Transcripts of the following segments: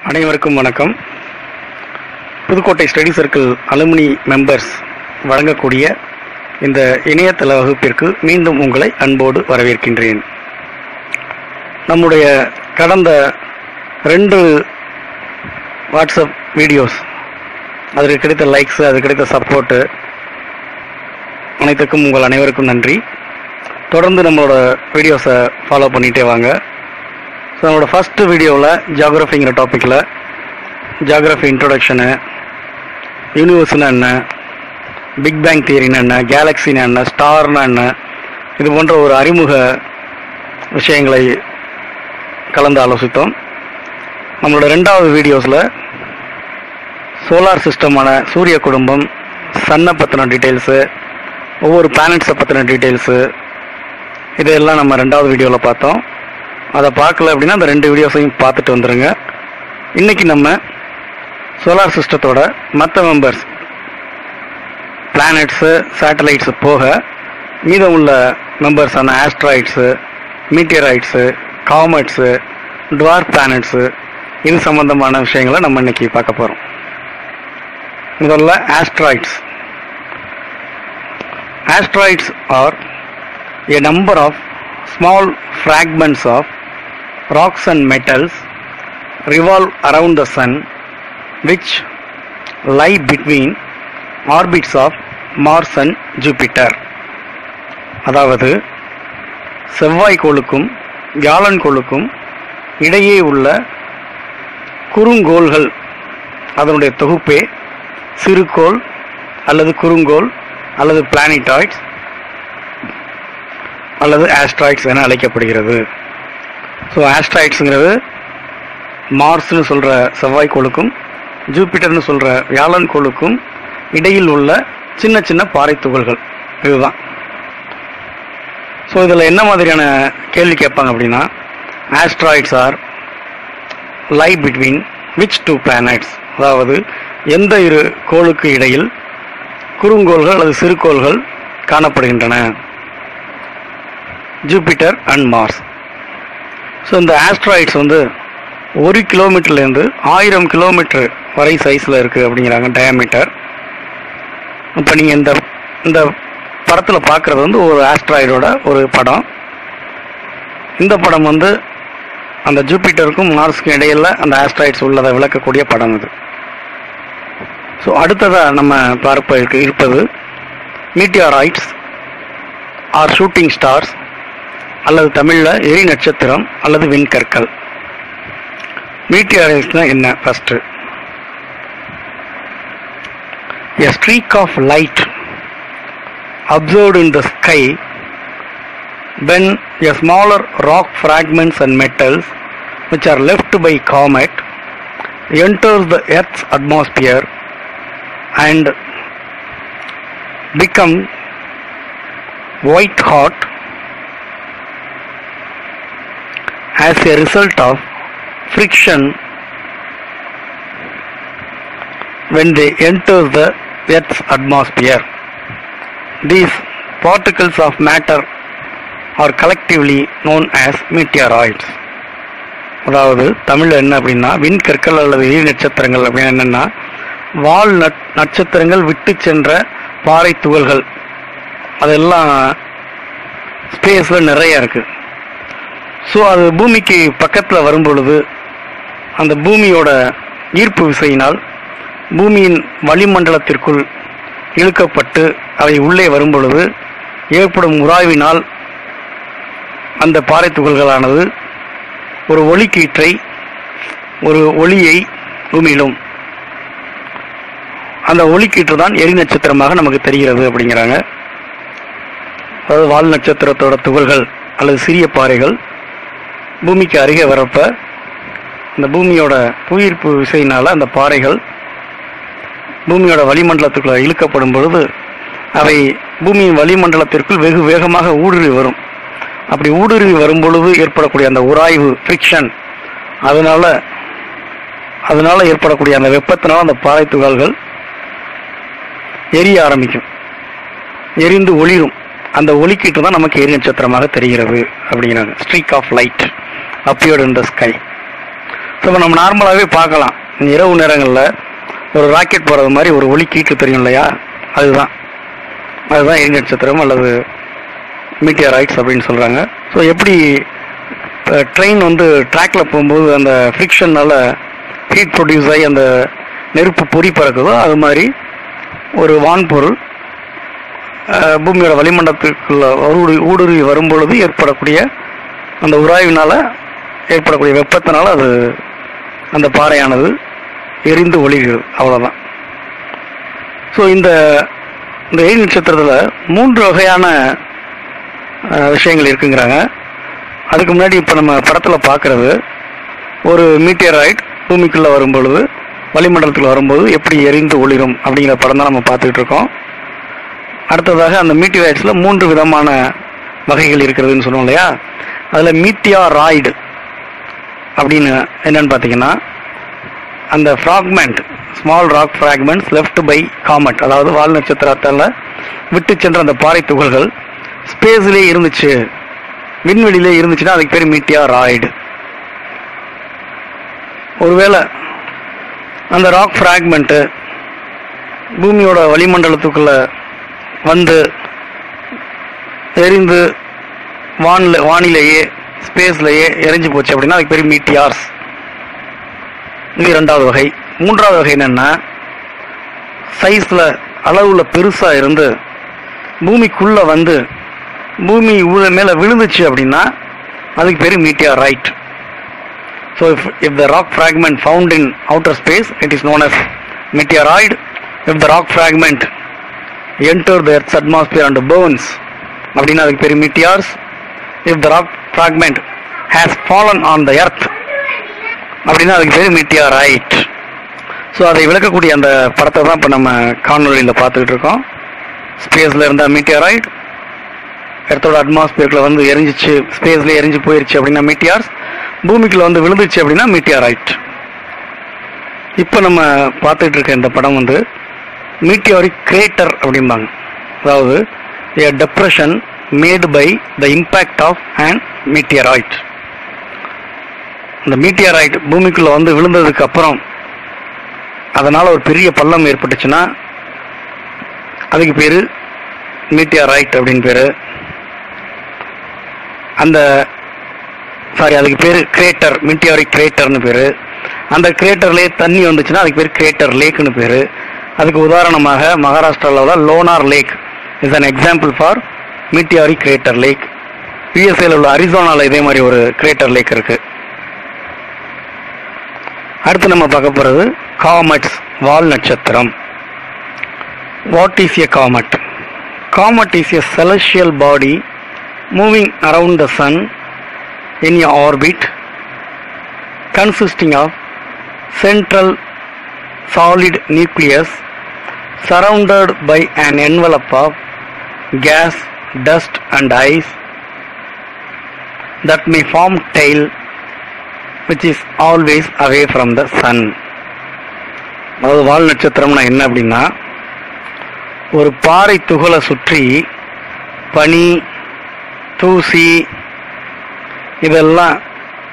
அனைவருக்கும் வணக்கம் Pudukkottai study circle alumni members வழங்கக்கூடிய இந்த இணையதள வகுப்பிற்கு மீண்டும் உங்களை அன்போடு வரவேற்கின்றேன் நம்முடைய கடந்த ரெண்டு வாட்ஸ்அப் வீடியோஸ் அதற்கு கிடைத்த லைக்ஸ் அது கிடைத்த சப்போர்ட்டு அனைத்துக்கும் உங்கள் அனைவருக்கும் நன்றி தொடர்ந்து நம்மளோட வீடியோஸை ஃபாலோ பண்ணிகிட்டே வாங்க ஸோ நம்மளோட ஃபஸ்ட்டு வீடியோவில் ஜியாகிரஃபிங்கிற டாப்பிக்கில் ஜியாகிரஃபி இன்ட்ரொடக்ஷனு யூனிவர்ஸ்னா என்ன பிக் பேங் தியரினா என்ன கேலக்ஸினா என்ன ஸ்டார்னா என்ன இது போன்ற ஒரு அறிமுக விஷயங்களை கலந்து ஆலோசித்தோம் நம்மளோட ரெண்டாவது வீடியோஸில் சோலார் சிஸ்டமான சூரிய குடும்பம் சன்னை பற்றின டீட்டெயில்ஸு ஒவ்வொரு பிளானட்ஸை பற்றின டீட்டெயில்ஸு இதையெல்லாம் நம்ம ரெண்டாவது வீடியோவில் பார்த்தோம் அதை பார்க்கல அப்படின்னா அந்த ரெண்டு வீடியோஸையும் பார்த்துட்டு வந்துடுங்க இன்றைக்கி நம்ம சோலார் சிஸ்டத்தோட மற்ற மெம்பர்ஸ் பிளானட்ஸு சேட்டலைட்ஸு போக மீதம் உள்ள மெம்பர்ஸான ஆஸ்ட்ராய்ட்ஸு மீட்டியரைட்ஸு காமெட்ஸு டுவார் பிளானட்ஸு இது சம்பந்தமான விஷயங்களை நம்ம இன்னைக்கு பார்க்க போகிறோம் முதல்ல asteroids asteroids are a number of small fragments of rocks and metals revolve around the sun which lie between orbits of Mars and Jupiter அதாவது செவ்வாய் கோளுக்கும் வியாழன் கோளுக்கும் இடையே உள்ள குறுங்கோள்கள் அதனுடைய தொகுப்பே சிறுகோள் அல்லது குறுங்கோள் அல்லது பிளானிட்டாய்ட்ஸ் அல்லது ஆஸ்ட்ராய்ட்ஸ் என அழைக்கப்படுகிறது ஸோ ஆஸ்ட்ராய்ட்ஸுங்கிறது மார்ஸ்னு சொல்கிற செவ்வாய் கோளுக்கும் ஜூபிட்டர்னு சொல்கிற வியாழன் கோளுக்கும் இடையில் உள்ள சின்ன சின்ன பாறை துகள்கள் இதுதான் ஸோ இதில் என்ன மாதிரியான கேள்வி கேட்பாங்க அப்படின்னா asteroids are lie between which two planets அதாவது எந்த இரு கோளுக்கு இடையில் குறுங்கோள்கள் அல்லது சிறுகோள்கள் காணப்படுகின்றன ஜூபிட்டர் அண்ட் மார்ஸ் ஸோ இந்த ஆஸ்ட்ராய்ட்ஸ் வந்து ஒரு கிலோமீட்டர்லேருந்து ஆயிரம் கிலோமீட்டர் வரை சைஸில் இருக்குது அப்படிங்கிறாங்க டயாமீட்டர் இப்போ நீங்கள் இந்த இந்த படத்தில் பார்க்குறது வந்து ஒரு ஆஸ்ட்ராய்டோட ஒரு படம் இந்த படம் வந்து அந்த ஜூபிட்டருக்கும் மார்ஸுக்கும் இடையில் அந்த ஆஸ்ட்ராய்ட்ஸ் உள்ளதை விளக்கக்கூடிய படம் இது ஸோ அடுத்ததாக நம்ம பார்ப்ப இருக்கு இருப்பது மீட்டியாராய்ட்ஸ் ஆர் ஷூட்டிங் ஸ்டார்ஸ் அல்லது தமிழில் எரி நட்சத்திரம் அல்லது விண்கற்கள் மீட்டியாரைட்ஸ்னா என்ன first a streak of light observed in the sky when a smaller rock fragments and metals which are left by comet enters the earth's atmosphere and become white hot as a result of friction when they enter the Earth's atmosphere. These particles of matter are collectively known as meteoroids. அதாவது தமிழில் என்ன அப்படின்னா விண்கற்கள் அல்லது எரி நட்சத்திரங்கள் அப்படின்னு என்னென்னா வால் nut நட்சத்திரங்கள் விட்டு சென்ற பாறை துகள்கள் அதெல்லாம் ஸ்பேஸில் நிறைய இருக்குது ஸோ அது பூமிக்கு பக்கத்தில் வரும் பொழுது அந்த பூமியோட ஈர்ப்பு விசையினால் பூமியின் வளிமண்டலத்திற்குள் இழுக்கப்பட்டு அவை உள்ளே வரும் பொழுது ஏற்படும் உராய்வினால் அந்த பாறை துகள்களானது ஒரு ஒளிக்கீற்றை ஒரு ஒளியை உமிழும் அந்த ஒளிக்கீற்று தான் எரி நட்சத்திரமாக நமக்கு தெரிகிறது அப்படிங்கிறாங்க அதாவது வால் நட்சத்திரத்தோட துகள்கள் அல்லது சிறிய பாறைகள் பூமிக்கு அருகே வரப்ப அந்த பூமியோட புவியீர்ப்பு விசையினால் அந்த பாறைகள் பூமியோட வளிமண்டலத்துக்குள்ள இழுக்கப்படும் பொழுது அவை பூமியின் வளிமண்டலத்திற்குள் வெகு வேகமாக ஊடுருவி வரும் அப்படி ஊடுருவி வரும் பொழுது ஏற்படக்கூடிய அந்த உராய்வு ஃப்ரிக்ஷன் அதனால அதனால ஏற்படக்கூடிய அந்த வெப்பத்தினால அந்த பாறை துகள்கள் எரிய ஆரம்பிக்கும் எரிந்து ஒளிரும் அந்த ஒளிக்கீட்டு தான் நமக்கு எரி நட்சத்திரமாக தெரிகிறது அப்படிங்கிறாங்க streak of light appeared in the sky so இப்போ நம்ம நார்மலாகவே பார்க்கலாம் இரவு நேரங்களில் ஒரு ராக்கெட் போகிறது மாதிரி ஒரு ஒளி கீட்டு தெரியும் இல்லையா அதுதான் அதுதான் எரி நட்சத்திரம் அல்லது மீட்டியரைட்ஸ் அப்படின்னு சொல்கிறாங்க ஸோ எப்படி ட்ரெயின் வந்து ட்ராக்ல போகும்போது அந்த ஃப்ரிக்ஷன்னால ஹீட் ப்ரொடியூஸ் ஆகி அந்த நெருப்பு பொறி பறக்குதோ அது மாதிரி ஒரு வான்பொருள் அஹ், பூமியோட வளிமண்டலத்துக்குள்ள ஊடுருவி ஊடுருவி வரும்பொழுது ஏற்படக்கூடிய அந்த உராய்வினால ஏற்படக்கூடிய வெப்பத்தினால அது அந்த பாறையானது எரிந்து ஒளிகிறது அவ்வளோதான் ஸோ இந்த இந்த எரி நட்சத்திரத்தில் மூன்று வகையான அஹ், விஷயங்கள் இருக்குங்கிறாங்க அதுக்கு முன்னாடி இப்போ நம்ம படத்தில் பார்க்குறது ஒரு மீட்டியராய்ட் பூமிக்குள்ளே வரும்பொழுது வளிமண்டலத்தில் வரும்போது எப்படி எரிந்து ஒளிரும் அப்படிங்கிற படம் தான் நம்ம பார்த்துக்கிட்டு இருக்கோம் அடுத்ததாக அந்த மீட்டியராய்ட்ஸில் மூன்று விதமான வகைகள் இருக்கிறதுன்னு சொன்னோம் இல்லையா அதில் மீட்டியாராய்டு அப்படின்னு என்னன்னு பார்த்தீங்கன்னா அந்த fragment small rock fragments left by comet அதாவது வால் நட்சத்திரத்தால் விட்டு சென்ற அந்த பாறை துகள்கள் ஸ்பேஸ்லேயே இருந்துச்சு விண்வெளியிலே இருந்துச்சுன்னா அதுக்கு பேர் மீட்டியாராய்டு ஒருவேளை அந்த ராக் ஃப்ராக்மெண்ட்டு பூமியோட வளிமண்டலத்துக்குள்ள வந்து எரிந்து வானில வானிலேயே ஸ்பேஸ்லேயே எரிஞ்சு போச்சு அப்படின்னா அதுக்கு பேர் மீட்டியார்ஸ் இது ரெண்டாவது வகை மூன்றாவது வகை என்னன்னா சைஸில் அளவில் பெருசாக இருந்து பூமிக்குள்ளே வந்து பூமி உள்ள மேலே விழுந்துச்சு அப்படின்னா அதுக்கு பேர் meteor right so if if the rock fragment found in outer space it is known as meteoroid if the rock fragment enter the earth's atmosphere and burns அப்படின்னா அதுக்கு பேர் meteors if the rock fragment has fallen on the earth அப்படின்னா அதுக்கு பேர் meteorite so அதை விளக்கக்கூடிய அந்த படத்தை தான் இப்போ நம்ம காணொலியில் பார்த்துக்கிட்டு இருக்கோம் ஸ்பேஸில் இருந்த மீட்டியராய்ட் எர்த்தோட அட்மாஸ்பியர்க்குள்ள வந்து எரிஞ்சிச்சு ஸ்பேஸ்ல எரிஞ்சு போயிருச்சு அப்படின்னா மீட்டியார்ஸ் பூமிக்குள்ள வந்து விழுந்துச்சு அப்படின்னா மீட்டியாரைட் இப்போ நம்ம பார்த்துட்டு இருக்க இந்த படம் வந்து மீட்டியாரிக் கிரேட்டர் அப்படிம்பாங்க அதாவது a depression made by the impact of an meteorite இந்த மீட்டியராய்ட் பூமிக்குள்ள வந்து விழுந்ததுக்கு அப்புறம் அதனால ஒரு பெரிய பள்ளம் ஏற்பட்டுச்சுன்னா அதுக்கு பேரு மீட்டியராய்ட் அப்படின்னு பேரு அந்த சாரி அதுக்கு பேர் கிரேட்டர் மீட்டியாரிக் கிரேட்டர்னு பேர் அந்த கிரேட்டர்லேயே தண்ணி வந்துச்சுன்னா அதுக்கு பேர் கிரேட்டர் லேக்னு பேர் அதுக்கு உதாரணமாக மகாராஷ்டிராவில் உள்ள Lonar lake is an example for meteoric crater lake யூஎஸ்ஏல உள்ள அரிசோனாவில் இதே மாதிரி ஒரு கிரேட்டர் லேக் இருக்கு அடுத்து நம்ம பார்க்க போகிறது காமெட்ஸ் வால் நட்சத்திரம் what is a comet comet is a celestial body moving around the sun in a orbit consisting of central solid nucleus surrounded by an envelope of gas, dust and ice that may form tail which is always away from the sun அதாவது வால் நட்சத்திரம்னா என்ன அப்படின்னா ஒரு பாறை துகளை சுற்றி பனி தூசி இதெல்லாம்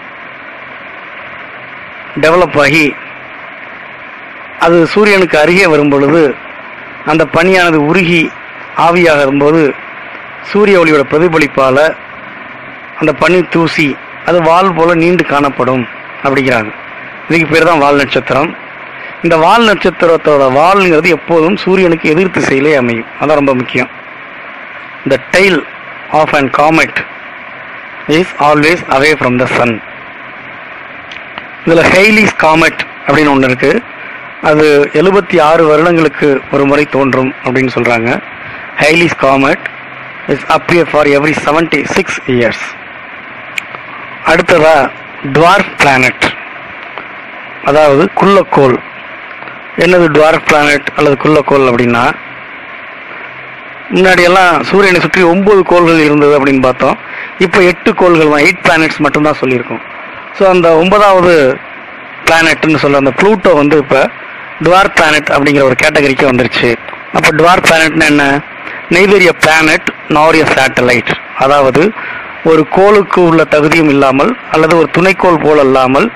டெவலப் ஆகி அது சூரியனுக்கு அருகே வரும் பொழுது அந்த பனியானது உருகி ஆவியாகும்போது சூரிய ஒளியோட பிரதிபலிப்பால் அந்த பனி தூசி அது வால் போல நீண்டு காணப்படும் அப்படிங்கிறாங்க இதுக்கு பேர் தான் வால் நட்சத்திரம் இந்த வால் நட்சத்திரத்தோட வால்ங்கிறது எப்போதும் சூரியனுக்கு எதிர் திசையிலே அமையும் அதான் ரொம்ப முக்கியம் the tail of an comet is always away from the sun இதில் ஹெய்லிஸ் காமெட் அப்படின்னு ஒன்று இருக்கு அது எழுபத்தி ஆறு வருடங்களுக்கு ஒரு முறை தோன்றும் அப்படின்னு சொல்றாங்க Halley's comet is appear for every seventy six years அடுத்ததா டுவார்ஃப் பிளானட் அதாவது குள்ளக்கோள் என்னது டுவார்ஃப் பிளானட் அல்லது குள்ளக்கோள் அப்படின்னா முன்னாடியெல்லாம் சூரியனை சுற்றி ஒன்பது கோள்கள் இருந்தது அப்படின்னு பார்த்தோம் இப்போ எட்டு கோள்கள் தான் எயிட் பிளானட்ஸ் மட்டும்தான் சொல்லியிருக்கோம் ஸோ அந்த ஒன்பதாவது பிளானட்னு சொல்ற அந்த ப்ளூட்டோ வந்து இப்போ டுவார் பிளானட் அப்படிங்கிற ஒரு கேட்டகரிக்கு வந்துருச்சு அப்போ டுவார் பிளானட்னா என்ன நெய்தரிய பிளானட் நாரிய சேட்டலைட் அதாவது ஒரு கோளுக்கு உள்ள தகுதியும் இல்லாமல் அல்லது ஒரு துணைக்கோள் போல் அல்லாமல்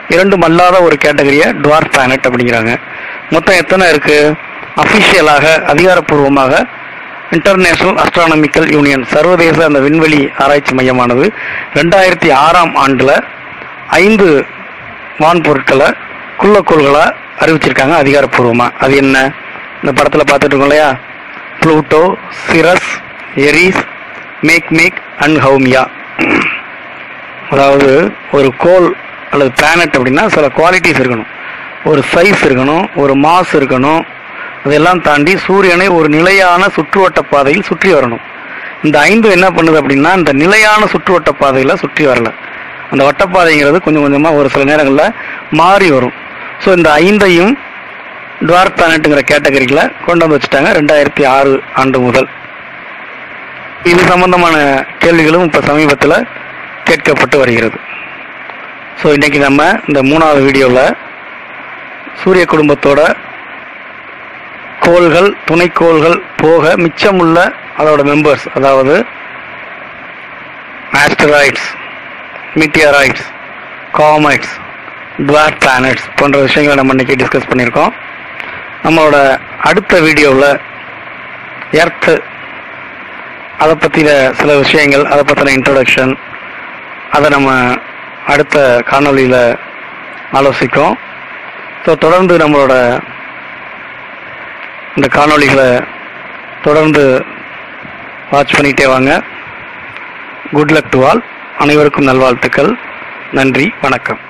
இரண்டும் அல்லாத ஒரு கேட்டகரியை டுவார்ஃப் பிளானட் அப்படிங்கிறாங்க மொத்தம் எத்தனை இருக்கு அஃபிஷியலாக அதிகாரப்பூர்வமாக இன்டர்நேஷனல் அஸ்ட்ரானமிக்கல் யூனியன் சர்வதேச அந்த விண்வெளி ஆராய்ச்சி மையமானது ரெண்டாயிரத்தி ஆறாம் ஆண்டில் ஐந்து வான்பொருட்களை குள்ளக்கோள்களாக அறிவிச்சிருக்காங்க அதிகாரப்பூர்வமாக அது என்ன இந்த படத்தில் பார்த்துட்டு இருக்கோம் இல்லையா Pluto Ceres Eris Makemake and Haumea அதாவது ஒரு கோள் அல்லது பிளானட் அப்படின்னா சில குவாலிட்டிஸ் இருக்கணும் ஒரு சைஸ் இருக்கணும் ஒரு மாஸ் இருக்கணும் அதெல்லாம் தாண்டி சூரியனை ஒரு நிலையான சுற்றுவட்ட பாதையில் சுற்றி வரணும் இந்த ஐந்து என்ன பண்ணுது அப்படின்னா இந்த நிலையான சுற்றுவட்ட பாதையில் சுற்றி வரல அந்த வட்டப்பாதைங்கிறது கொஞ்சம் கொஞ்சமாக ஒரு சில நேரங்களில் மாறி வரும் ஸோ இந்த ஐந்தையும் டுவார்க் பிளானட்டுங்கிற கேட்டகரியில் கொண்டு வந்து வச்சுட்டாங்க ரெண்டாயிரத்தி ஆறு ஆண்டு முதல் இது சம்பந்தமான கேள்விகளும் இப்போ சமீபத்தில் கேட்கப்பட்டு வருகிறது ஸோ இன்னைக்கு நம்ம இந்த மூணாவது வீடியோவில் சூரிய குடும்பத்தோட கோள்கள் துணைக்கோள்கள் போக மிச்சமுள்ள அதோட மெம்பர்ஸ் அதாவது ஆஸ்டராய்ட்ஸ் மீட்டியராய்ட்ஸ் காமைட்ஸ் டுவார்க் பிளானட்ஸ் போன்ற விஷயங்களை நம்ம இன்னைக்கு டிஸ்கஸ் பண்ணியிருக்கோம் நம்மளோட அடுத்த வீடியோவில் எர்த்து அதை பற்றின சில விஷயங்கள் அதை பற்றின இன்ட்ரொடக்ஷன் அதை நம்ம அடுத்த காணொளியில் ஆலோசிக்கோம் ஸோ தொடர்ந்து நம்மளோட இந்த காணொளிகளை தொடர்ந்து வாட்ச் பண்ணிகிட்டே வாங்க குட் லக் டு ஆல் அனைவருக்கும் நல்வாழ்த்துக்கள் நன்றி வணக்கம்